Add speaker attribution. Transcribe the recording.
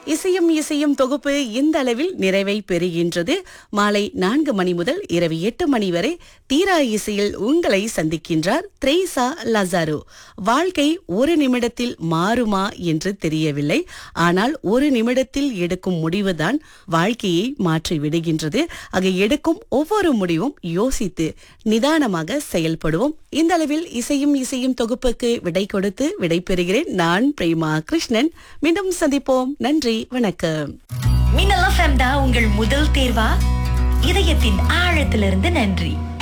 Speaker 1: இசையும் இசையும் தொகுப்பு இந்த அளவில் நிறைவை பெறுகின்றது மாலை நான்கு மணி முதல் இரவு எட்டு மணி வரை தீரா இசையில் உங்களை சந்திக்கின்றார் த்ரேசா லசாரோ வாழ்க்கை ஒரு நிமிடத்தில் மாறுமா என்று தெரியவில்லை ஆனால் ஒரு நிமிடத்தில் எடுக்கும் முடிவுதான் வாழ்க்கையை மாற்றி விடுகின்றது ஆக எடுக்கும் ஒவ்வொரு முடிவும் யோசித்து நிதானமாக செயல்படுவோம் இந்த அளவில் இசையும் இசையும் தொகுப்புக்கு விடை கொடுத்து விடை பெறுகிறேன் நான் பிரேமா கிருஷ்ணன் மீண்டும் சந்திப்போம் நன்றி வணக்கம்
Speaker 2: மின்னல் எஃப்எம் தான் உங்கள் முதல் தேர்வா இதயத்தின் ஆழத்திலிருந்து நன்றி